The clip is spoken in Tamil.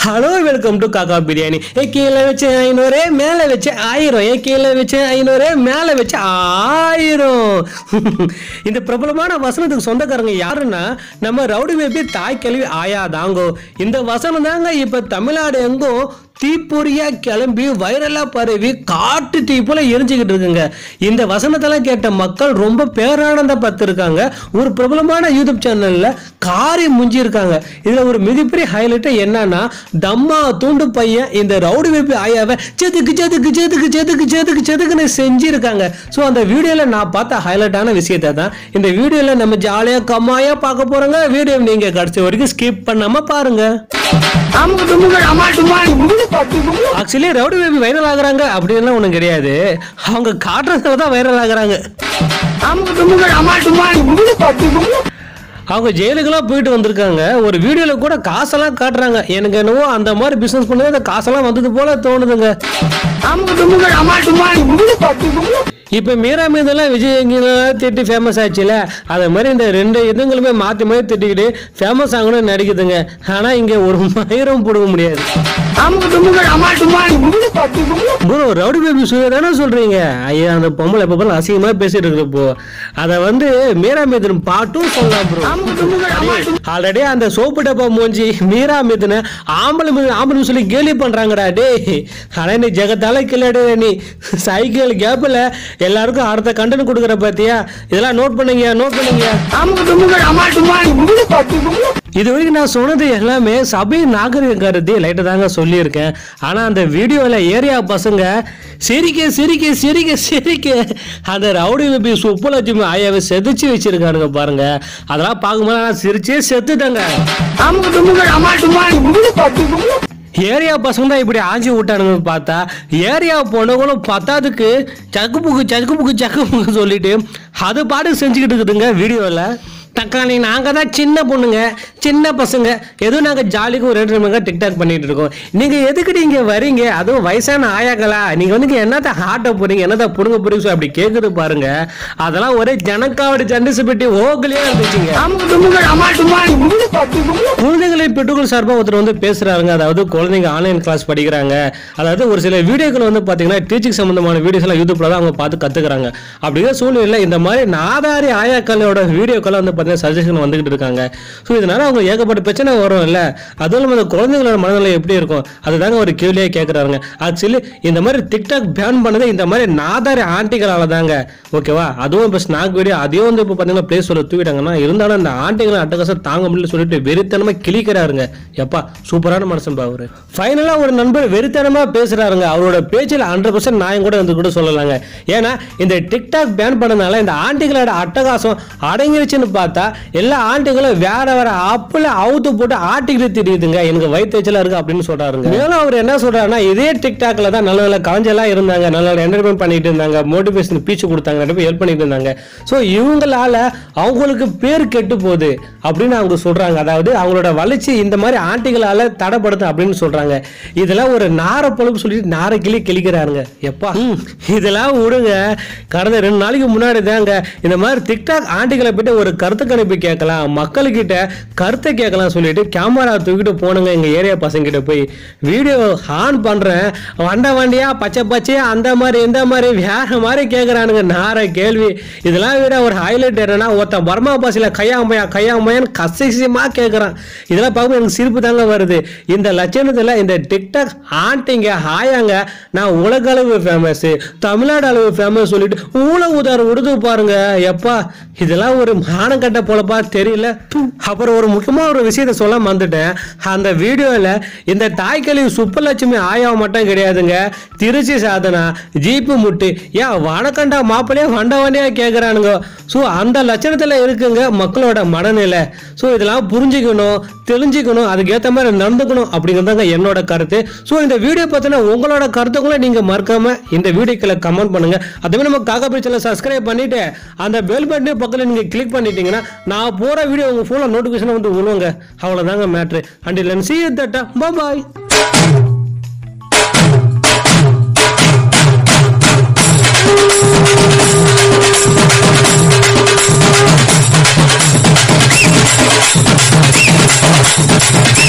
ஹலோ வெல்கம் டு காக்கா பிரியாணி ஏ கீழே வச்சு ஐநூறு மேலே வச்சு ஆயிரம் ஏ கீழே வச்சு ஐநூறு மேலே வச்சு ஆயிரம் இந்த பிரபலமான வசனத்துக்கு சொந்தக்காரங்க யாருன்னா நம்ம ரவுடி பேபி தாய் கல்வி ஆயா தாங்கோ இந்த வசனம் தாங்க இப்ப தமிழ்நாடு எங்கும் தீப்பொறியா கிளம்பி வைரலா பரவி காட்டு தீ போல எரிஞ்சுக்கிட்டு இருக்குங்க இந்த வசனத்தெல்லாம் கேட்ட மக்கள் ரொம்ப பேரானந்த பத்திருக்காங்க ஒரு பிரபலமான யூடியூப் சேனல்ல காரி முஞ்சி இருக்காங்க இதுல ஒரு மிகப்பெரிய ஹைலைட் என்னன்னா தம்மா தூண்டு பையன் இந்த ரவுடி வேப்பி ஆயாவை செதுக்கு செதுக்கு செதுக்கு செதுக்கு செதுக்கு செதுக்குன்னு செஞ்சிருக்காங்க ஸோ அந்த வீடியோல நான் பார்த்த ஹைலைட்டான விஷயத்தை தான் இந்த வீடியோல நம்ம ஜாலியா கம்மாயா பார்க்க போறோங்க வீடியோ நீங்க கடைசி வரைக்கும் ஸ்கிப் பண்ணாம பாருங்க அமுக்கு டுமுகள் அம்மா டுமால் முழு பத்து முழு ஆக்சுவலி ரவுடி பேபி வைரல் ஆகுறாங்க அப்படின்லாம் ஒன்றும் கிடையாது அவங்க காட்டுறதுல தான் வைரல் ஆகுறாங்க அமுக்கு டுமுகள் அம்மா டுமால் முழு பத்து முழு அவங்க ஜெயிலுக்கெல்லாம் போயிட்டு வந்திருக்காங்க ஒரு வீடியோவில் கூட காசெல்லாம் காட்டுறாங்க எனக்கு என்னவோ அந்த மாதிரி பிஸ்னஸ் பண்ணி அந்த காசெல்லாம் வந்தது போல தோணுதுங்க அமுக்கு டுமுகள் அம்மா டுமால் முழு பத்து முழு இப்போ மீரா மீதெல்லாம் விஜய் எங்கெல்லாம் திட்டி ஃபேமஸ் ஆச்சுல அதே மாதிரி இந்த ரெண்டு இதுங்களுமே மாற்றி மாற்றி திட்டிக்கிட்டு ஃபேமஸ் ஆகணும்னு நடிக்குதுங்க ஆனால் இங்கே ஒரு மயிரம் பிடுங்க முடியாது அமுக்கு டுமுகள் அம்மா டுமால் முழு பத்து முழு ப்ரோ ரவுடி பேபி சூர்யா தானே சொல்றீங்க ஐயா அந்த பொம்பளை எப்போ அசிங்கமா பேசிட்டு இருக்கு இப்போ அதை வந்து மீரா மிதுன் பாட்டும் சொல்லலாம் ப்ரோ அமுக்கு டுமுகள் அம்மா டுமால் ஆல்ரெடி அந்த சோப்பு டப்பா மூஞ்சி மீரா மிதுன ஆம்பளை மிது ஆம்பளை சொல்லி கேலி பண்றாங்கடா டேய் ஆனா நீ ஜெகத்தால கில்லாடு நீ சைக்கிள் கேப்ல எல்லாருக்கும் அடுத்த கண்டென்ட் கொடுக்குற பாத்தியா இதெல்லாம் நோட் பண்ணுங்க நோட் பண்ணுங்க அமுக்கு டுமுகள் அம்மா டுமால் முழு பத்து முழு இது வரைக்கும் நான் சொன்னது எல்லாமே சபை நாகரிகம் கருதி லைட்டை தாங்க சொல்லியிருக்கேன் ஆனால் அந்த வீடியோவில் ஏரியா பசங்க சிரிக்க சிரிக்க சிரிக்க சிரிக்க அந்த ரவுடி பேபி சுப்புலட்சுமி ஆயாவை செதுச்சு வச்சிருக்கானுங்க பாருங்க அதெல்லாம் பார்க்கும்போது நான் சிரிச்சே செத்துட்டேங்க அமுக்கு டுமுகள் அம்மா டுமால் முழு பத்து முழு ஏரியா பசங்க தான் இப்படி ஆஞ்சி விட்டானுங்க பார்த்தா ஏரியா பொண்ணுங்களும் பத்தாதுக்கு சக்கு புக்கு சக்கு புக்கு சக்கு புக்கு சொல்லிட்டு அது பாட்டு செஞ்சுக்கிட்டு இருக்குதுங்க வீடியோவில் தக்காளி நாங்கள் தான் சின்ன பொண்ணுங்க சின்ன பசங்க ஏதோ நாங்கள் ஜாலிக்கு ஒரு ரெண்டு மணி டிக்டாக் பண்ணிட்டு இருக்கோம் நீங்கள் எதுக்கு நீங்கள் வரீங்க அதுவும் வயசான ஆயாக்களா நீங்கள் வந்து என்னத்த ஆட்ட போறீங்க என்னத்த புடுங்க போறீங்க சொல்லி அப்படி கேட்குது பாருங்க அதெல்லாம் ஒரே ஜனக்காவடி சண்டிசு பெட்டி ஓகலியாக இருந்துச்சுங்க அமுக்கு டுமுகள் அம்மா டுமால் முழு பத்து முழு குழந்தைகளை பெற்றோர்கள் சார்பாக ஒருத்தர் வந்து பேசுறாருங்க அதாவது குழந்தைங்க ஆன்லைன் கிளாஸ் படிக்கிறாங்க அதாவது ஒரு சில வீடியோக்கள் வந்து பார்த்தீங்கன்னா டீச்சிங் சம்பந்தமான வீடியோஸ் எல்லாம் யூடியூப்ல தான் அவங்க பார்த்து கத்துக்கிறாங்க அப்படிங்கிற சூழ்நிலையில் இந்த மாதிரி நாதாரி ஆயாக்களோட வீடியோக்கெல்லாம் வந்து பார்த்தீங்கன்னா சஜஷன் வந்துகிட்டு இருக்காங்க ஸோ இதனால அவங்க ஏகப்பட்ட பிரச்சனை வரும் இல்லை அதுவும் இல்லாமல் அந்த குழந்தைங்களோட மனநிலை எப்படி இருக்கும் அதுதாங்க ஒரு கேள்வியே கேட்குறாங்க ஆக்சுவலி இந்த மாதிரி டிக்டாக் பேன் பண்ணது இந்த மாதிரி நாதாரி ஆண்டிகளால தாங்க ஓகேவா அதுவும் இப்போ ஸ்நாக் வீடியோ அதையும் வந்து இப்போ பார்த்தீங்கன்னா பிளேஸ் சொல்ல தூக்கிட்டாங்கன்னா இருந்தாலும் அந்த ஆண்டிகளை அட்டகாசம் தாங்க முடியல சொல்லிட்டு வெறித்தனமா கிளிக்கிறாருங்க எப்பா சூப்பரான மனுஷன் பா அவரு ஃபைனலா ஒரு நண்பர் வெறித்தனமா பேசுறாருங்க அவரோட பேச்சில் ஹண்ட்ரட் பர்சன்ட் நான் கூட வந்து கூட சொல்லலாங்க ஏன்னா இந்த டிக்டாக் பேன் பண்ணனால இந்த ஆண்டிகளோட அட்டகாசம் அடங்கிருச்சுன்னு பார்த்தா எல்லா ஆண்டிகளும் வேற வேற அப்பில் அவுத்து போட்டு ஆட்டிக்கிட்டு தெரியுதுங்க எனக்கு வயிற்றுச்சலா இருக்கு அப்படின்னு சொல்றாருங்க மேலும் அவர் என்ன சொல்றாருன்னா இதே டிக்டாக்ல தான் நல்ல நல்ல கலைஞர்லாம் இருந்தாங்க நல்ல நல்ல என்டர்டைன்மெண்ட் பண்ணிட்டு இருந்தாங்க மோட்டிவேஷன் பீச் கொடுத்தாங்க நிறைய பேர் ஹெல்ப் பண்ணிட்டு இருந்தாங்க ஸோ இவங்களால அவங்களுக்கு பேர் கெட்டு போகுது அப்படின்னு அவங்க சொல்றாங்க அதாவது அவங்களோட வளர்ச்சி இந்த மாதிரி ஆண்டிகளால தடைப்படுது அப்படின்னு சொல்றாங்க இதெல்லாம் ஒரு நார பொழுப்பு சொல்லிட்டு நார கிளி கிளிக்கிறாருங்க எப்பா ம், இதெல்லாம் விடுங்க கடந்த ரெண்டு நாளைக்கு முன்னாடி தாங்க இந்த மாதிரி டிக்டாக் ஆண்டிகளை போயிட்டு ஒரு கருத்து கணிப்பு கேட்கலாம் மக்கள்கிட்ட கருத்தை கேட்கலாம் சொல்லிட்டு கேமரா தூக்கிட்டு போனுங்க எங்க ஏரியா பசங்க கிட்ட போய் வீடியோ ஆன் பண்றேன் வண்ட வண்டியா பச்சை பச்சையா அந்த மாதிரி இந்த மாதிரி வேற மாதிரி கேட்கறானுங்க நார கேள்வி இதெல்லாம் விட ஒரு ஹைலைட் என்னன்னா ஒருத்தன் பர்மா பாசில கையாமையா கையாமையான்னு கசிசமா கேட்கறான் இதெல்லாம் பார்க்கும்போது எனக்கு சிரிப்பு தாங்க வருது இந்த லட்சணத்துல இந்த டிக்டாக் ஆண்டிங்க ஹாயாங்க நான் உலக அளவு ஃபேமஸ் தமிழ்நாடு அளவு ஃபேமஸ் சொல்லிட்டு ஊழ உதார விடுது பாருங்க எப்பா இதெல்லாம் ஒரு மானம் கட்ட போலப்பா தெரியல ப்பு. அப்புறம் ஒரு முக்கியமான ஒரு விஷயத்த சொல்ல மறந்துட்டேன் அந்த வீடியோவில் இந்த தாய்க்கழி சுப்பலட்சுமி ஆயா மட்டும் கிடையாதுங்க திருச்சி சாதனா ஜீப்பு முட்டு ஏன் வணக்கண்டா மாப்பிள்ளையா வண்ட வண்டியா கேட்குறானுங்க ஸோ அந்த லட்சணத்தில் இருக்குங்க மக்களோட மனநிலை ஸோ இதெல்லாம் புரிஞ்சுக்கணும் தெரிஞ்சுக்கணும் அதுக்கேற்ற மாதிரி நடந்துக்கணும் அப்படிங்கிறதாங்க என்னோட கருத்து ஸோ இந்த வீடியோ பற்றின உங்களோட கருத்துக்களை நீங்கள் மறக்காம இந்த வீடியோக்களை கமெண்ட் பண்ணுங்க அதே மாதிரி நம்ம காக்கா பிரிச்சில் சப்ஸ்கிரைப் பண்ணிட்டு அந்த பெல் பட்டனே பக்கத்தில் நீங்கள் கிளிக் பண்ணிட்டீங்கன்னா நான் போகிற வீடியோ உங்கள் ஃபோனில் நோட்டிஃபிகேஷன் வந்து விழுவுங்க அவ்வளோதாங்க மேட்ரு அண்ட் இல்லை சி தட்டா பாய் அமுக்கு